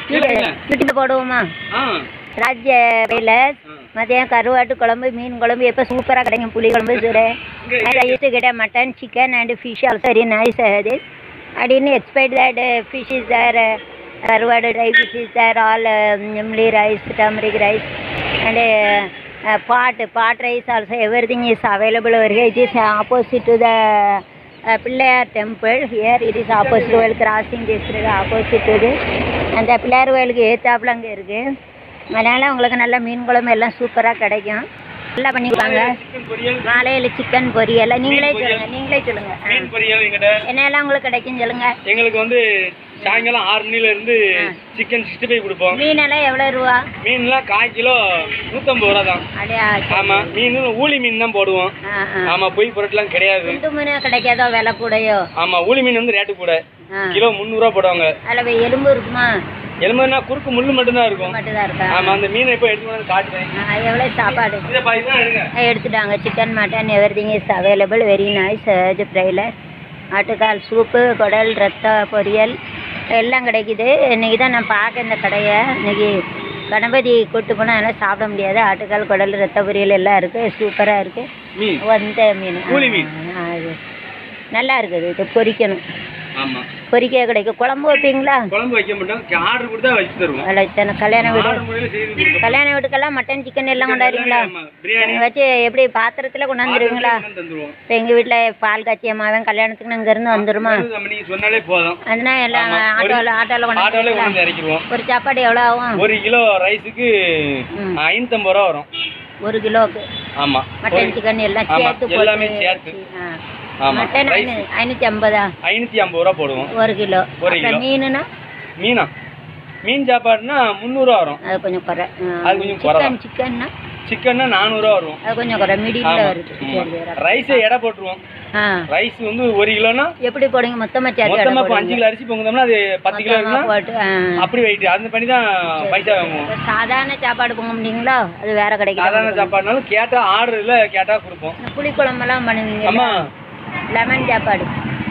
வீட்டுக்கு போடுவோமா ஆ ராஜ்ய பையில மதியம் கருவாட்டு குழம்பு மீன் குழம்பு எப்போ சூப்பராக கிடைக்கும் புளி குழம்பு சூடு I used to get a mutton, chicken and fish also very nice uh, this. I didn't expect that uh, fish is there, uh, கருவாடு dry fish is there, all uh, nimli rice, turmeric rice and uh, uh, pot, pot rice also everything is available over here. It is opposite to the uh, Pillayar temple. Here it is opposite while crossing this road, opposite to this. அந்த பிள்ளையார் கோயிலுக்கு ஏத்தாப்புல அங்கே இருக்குது அதனால் உங்களுக்கு நல்ல மீன் குழம்பு எல்லாம் சூப்பராக கிடைக்கும் நல்லா பண்ணிக்குவாங்க சிக்கன் பொரியல் காலையில் சிக்கன் பொரியல் நீங்களே மீன் பொரியல். சொல்லுங்க நீங்களே சொல்லுங்க ஆ. மீன் பொரியல் எங்கிட்ட என்னெல்லாம் உங்களுக்கு கிடைக்கும் சொல்லுங்க எங்களுக்கு வந்து சாயங்காலம் ஆறு மணில இருந்து ஆ. சிக்கன் சிக்ஸ்டி ஃபைவ் கொடுப்போம் மீனெல்லாம் எவ்வளோ ரூபா மீன்லாம் கால் கிலோ நூற்றம்பது ரூபா தான் அப்படியா சரி. ஆமா மீன் ஊளி மீன் தான் போடுவோம் ஆ ஆ ஆமா பொய் பொருட்லாம் கிடையாது குண்டு மீன் கிடைக்காதோ விலை கூடயோ ஆமா ஊளி மீன் வந்து ரேட்டு கூட ஆ கிலோ முந்நூறுரூவா போடுவாங்க அதில் எலும்பு இருக்குமா எலும்புனா குறுக்கு முள்ளு மட்டும்தான் இருக்கும் மட்டும்தான் இருக்கா ஆமா அந்த மீனை இப்போ எடுத்து வந்து காட்டுறேன் ஆ, எவ்வளோ சாப்பாடு இதை பாதி தான் எடுங்க ஆ, எடுத்துட்டாங்க chicken mutton everything is available very nice இது ஃப்ரைல ஆட்டுக்கால் சூப்பு குடல் ரத்த பொரியல் எல்லாம் கிடைக்குது இன்னைக்கு தான் நான் பார்க்க இந்த கடையை இன்னைக்கு கணபதி கூட்டு போனால் அதெல்லாம் சாப்பிட முடியாது ஆட்டுக்கால் குடல் ரத்த பொரியல் எல்லாம் இருக்குது சூப்பராக இருக்குது மீன் வந்த மீன் கூலி மீன். ஆ, இது நல்லா இருக்குது இது பொரிக்கணும் ஆமா பொரிக்க கிடைக்கும் குழம்பு வைப்பீங்களா குழம்பு வைக்க மாட்டோம் ஆர்டர் கொடுத்தா வச்சு தருவோம் அதில் இத்தனை கல்யாண வீடு ஆர்டர் முறையில் செய்து கொடுப்போம் கல்யாண வீட்டுக்கெல்லாம் மட்டன் சிக்கன் எல்லாம் கொண்டாடுறீங்களா ஆமா, பிரியாணி வச்சு எப்படி பாத்திரத்தில் கொண்டாந்துருவீங்களா ஆர்டர் தந்துருவோம் இப்போ எங்கள் வீட்டில் பால் காய்ச்சி அம்மாவன் கல்யாணத்துக்கு இங்கேருந்து வந்துருமா நம்ம நீங்க சொன்னாலே போதும் அதனா எல்லாம் ஆமா. ஒரு- ஆட்டோவில் ஆட்டோவில் ஆட்டோல கொண்டாந்து கொண்டு இறக்கிடுவோம் ஒரு சாப்பாடு எவ்வளோ ஆகும் ஒரு கிலோ ரைஸுக்கு ம். ஐநூத்தம்பது ரூபா வரும் ஒரு கிலோவுக்கு ஆமா மட்டன் சிக்கன் எல்லாம் ஆமா, சேர்த்து எல்லாமே போட்டு சேர்த்து. ஆ. ஆமா மட்டன் ரைஸ் ஐநூ- ஐநூற்றி ஐம்பதா ஐநூத்தி ஐம்பது ரூபா போடுவோம் ஒரு கிலோ ஒரு அப்புறம் கிலோ. மீனுனா மீனா மீன் சாப்பாடுனா முந்நூறுரூவா வரும் அது கொஞ்சம் குறை அது கொஞ்சம் குறை சிக்கன் சிக்கன்னா சிக்கன்னா நானூறுரூவா வரும் அது கொஞ்சம் குறை மிடியில் ஆமா வருது சரி சரி ரைஸை எடை போட்டுருவோம் ஆ ரைஸ் வந்து ஒரு கிலோனா எப்படி போடுங்க மொத்தமாக சேர்த்து மொத்தமா எடை இப்போ அஞ்சு போடுங்க. கிலோ அரிசி பொங்குதோம்னா அது பத்து கிலோ மொத்தமா இருக்குன்னா போட்டு ஆ. அப்படி வெயிட் அந்த பண்ணி தான் பைசா வாங்குவோம் இப்ப சாதாரண சாப்பாடு பொங்க முடியுங்களா அது வேற கிடைக்கும் சாதாரண சாப்பாடுனாலும் கேட்டா ஆர்டர்ல கேட்டா கொடுப்போம் புளி குழம்பெல்லாம் பண்ணுவீங்க அம்மா லெமன் சாப்பாடு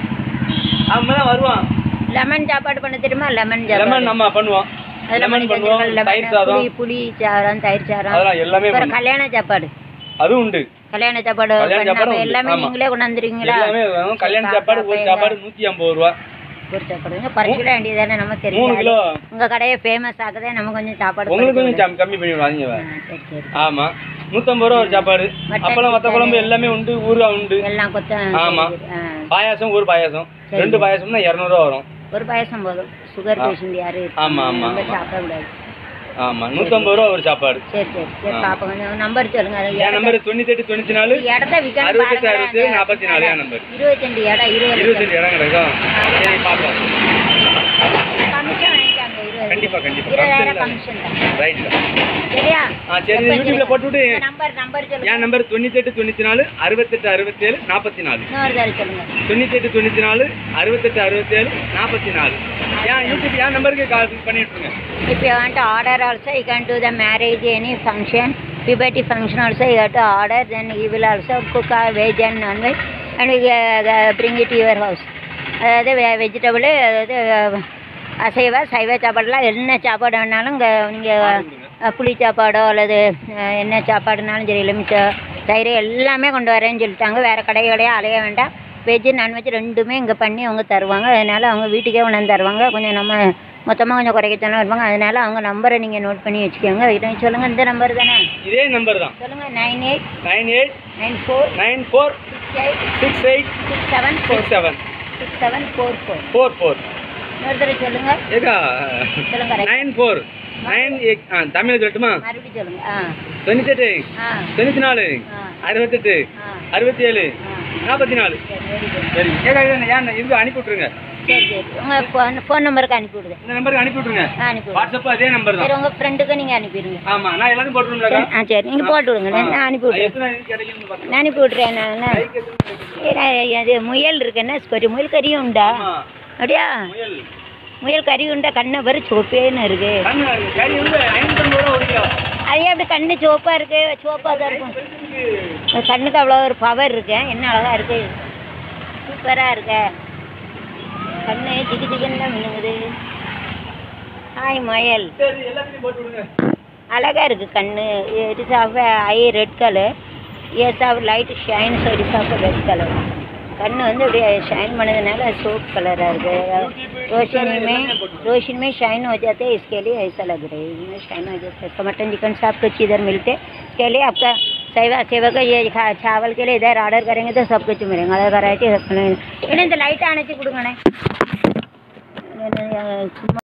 அவன் தான் வருவான் லெமன் சாப்பாடு பண்ண தெரியுமா லெமன் சாப்பாடு லெமன் நம்ம பண்ணுவோம் அதெல்லாம் லெமன் பண்ணி பண்ணுவோம் தந்துருங்க. தயிர் லெமன், சாதம் புளி புளி சாரம் தயிர் சாரம் அதெல்லாம் எல்லாமே அப்புறம் பண்ணுவோம். கல்யாண சாப்பாடு அதுவும் உண்டு கல்யாண சாப்பாடு கல்யாண பண்ணாம சாப்பாடு உண்டு. எல்லாமே ஆமா. நீங்களே கொண்டாந்துருவீங்களா எல்லாமே வரும். கல்யாண சரி, சாப்பாடு ஒரு பாப்பா, சாப்பாடு நூத்தி ஐம்பது ரூபா ஒரு சாப்பாடு குறைச்சிட வேண்டியதானே நம்ம மூணு தெரியும் கிலோ உங்க கடையை ஃபேமஸ் ஆகுதே நம்ம கொஞ்சம் சாப்பாடு உங்களுக்கு குறைச்சு கொஞ்சம் கம்- கம்மி பண்ணி விடாதீங்க விடுங்க. ஆ, சரி சரி ஆமா நூத்தம்பது ரூபா ஒரு சாப்பாடு மட்டன் அப்பளம் வத்த குழம்பு எல்லாமே உண்டு ஊறுகாய் உண்டு எல்லாம் கொத்த ஆமா. ஆ. பாயாசம் ஒரு பாயாசம் சரி. ரெண்டு பாயாசம்னா இரநூறுவா வரும் ஒரு பாயசம் போதும் சுகர் பேஷண்ட் யாரும் இருக்காங்க. ஆமா, ஆமா, ரொம்ப ஆமா. சாப்பிடக்கூடாது ஆமா நூத்தம்பது ரூபா ஒரு சாப்பாடு சரி சரி சரி பாப்போங்க நம்பர் சொல்லுங்க அது என் நம்பர் தொண்ணூத்தி எட்டு தொண்ணூத்தி நாலு இடத்த விற்கணும் அறுபத்தெட்டு பாருங்க அறுபத்தி ஏழு நாற்பத்தி நாலு என் நம்பர் இருபத்தெண்டு இடம் இருபது இருபத்தெட்டு இடம் கிடக்கும் சரி பார்ப்போம் கமிஷன் வாங்கிக்காங்க இருபது கண்டிப்பா கண்டிப்பா இருபதாயிரம் கமிஷன் கமிஷன் தான் ரைட் சரியா ஆ சரி யூடியூப்ல போட்டுவிட்டு நம்பர் நம்பர் சொல்லுங்க என் நம்பர் தொண்ணூத்தி எட்டு தொண்ணூத்தி நாலு அறுபத்தெட்டு அறுபத்தி ஏழு நாற்பத்தி நாலு இன்னொரு தடவை சொல்லுங்க தொண்ணூத்தி எட்டு தொண்ணூத்தி நாலு அறுபத்தெட்டு அறுபத்தி ஏழு நாற்பத்தி நாலு ஏன் யூடியூப் என் நம்பருக்கு கால் பண்ணி விட்டுருங்க If you want to order also, you can do the marriage, any function, puberty function also, you have to order, then he will also cook our veg and non-veg, and we uh, uh, bring it to your house. அதாவது vegetable அதாவது அஹ், அசைவ சைவ சாப்பாடுலாம் என்ன சாப்பாடு வேணாலும் இங்கே நீங்கள் புளி சாப்பாடோ அல்லது அஹ், என்ன சாப்பாடுனாலும் சரி எலுமிச்சை தயிர் எல்லாமே கொண்டு வரேன்னு சொல்லிட்டாங்க வேறு கடை கடையாக அலைய வேண்டாம் வெஜ்ஜு நான்வெஜ் ரெண்டுமே இங்கே பண்ணி அவங்க தருவாங்க அதனால் அவங்க வீட்டுக்கே கொண்டாந்து தருவாங்க கொஞ்சம் நம்ம மொத்தமாக கொஞ்சம் குறைக்கத்தானே இருப்பாங்க அதனால அவங்க நம்பரை நீங்கள் நோட் பண்ணி வச்சுக்கோங்க இதை சொல்லுங்கள் இந்த நம்பர் தானே இதே நம்பர் தான் சொல்லுங்கள் nine eight nine eight nine four nine four six eight six eight six seven four six seven six seven four four four four இன்னொரு தடவை சொல்லுங்கள் ஏக்கா சொல்லுங்க right. நைன் ஃபோர் நைன் ஆ தமிழ் சொல்லட்டுமா மறுபடியும் சொல்லுங்கள் ஆ தொண்ணூத்தெட்டு ஆ தொண்ணூத்தி நாலு ஆ அறுபத்தெட்டு ஆ அறுபத்தி ஏழு ஆ நாற்பத்தி நாலு சரி வெரி குட் சரி ஏக்கா இது ஏன் இது அனுப்பி விட்ருங்க சரி சரி உங்கள் ஃபோன் ஃபோன் நம்பருக்கு அனுப்பி விடுங்க இந்த நம்பருக்கு அனுப்பி விட்ருங்க ஆ அனுப்பி விடுங்க வாட்ஸ்அப் அதே நம்பர் சரி தான் உங்கள் ஃப்ரெண்டுக்கு நீங்கள் அனுப்பிடுங்க ஆமா நான் எல்லாத்தையும் போட்டுருங்களா ஆ சரி நீங்கள் போட்டு விடுங்க நான் நான் அனுப்பி விட்றேன் எத்தனை இது கிடைக்கும்னு பாருங்க நான் அனுப்பி விட்றேன் நான் ஏ, அது முயல் இருக்குன்னா ஒரு முயல் கறியும் உண்டா ஆமா அப்படியா முயல் முயல் கறி உண்டா கண்ணை வர சோப்பேன்னு இருக்கு கண்ணு கறி வந்து ஐநூத்தம்பது ரூபா ஒரு கிலோ அது அப்படி கண்ணு சோப்பா இருக்கு சோப்பா தான் இருக்கும் அது கண்ணுக்கு அவ்வளோ ஒரு பவர் இருக்கு என்ன அழகா இருக்கு சூப்பரா இருக்க கண்ணு ஜிகு ஜிகுன்னு தான் மினுங்குது ஹாய் ஹாய் மயல் சரி எல்லாத்தையும் போட்டு விடுங்க அழகா இருக்கு கண்ணு it is of I red colour as of light shine so it is of red colour கண்ணு வந்து அப்படியே ஷைன் பண்ணதுனால சோப் கலராக இருக்கு रोशनी में रोशनी में शाइन हो जाते हैं इसके लिए ऐसा लग रहा है इसमें शाइन हो जाता है इसका मटन चिकन सब कुछ इधर मिलते इसके लिए आपका सेवा सेवा का ये खा चावल के लिए इधर ऑर्डर करेंगे तो सब कुछ मिलेगा अलग वैरायटी इन्हें இந்த லைட் அணைச்சி கொடுங்கண்ணே சும்மா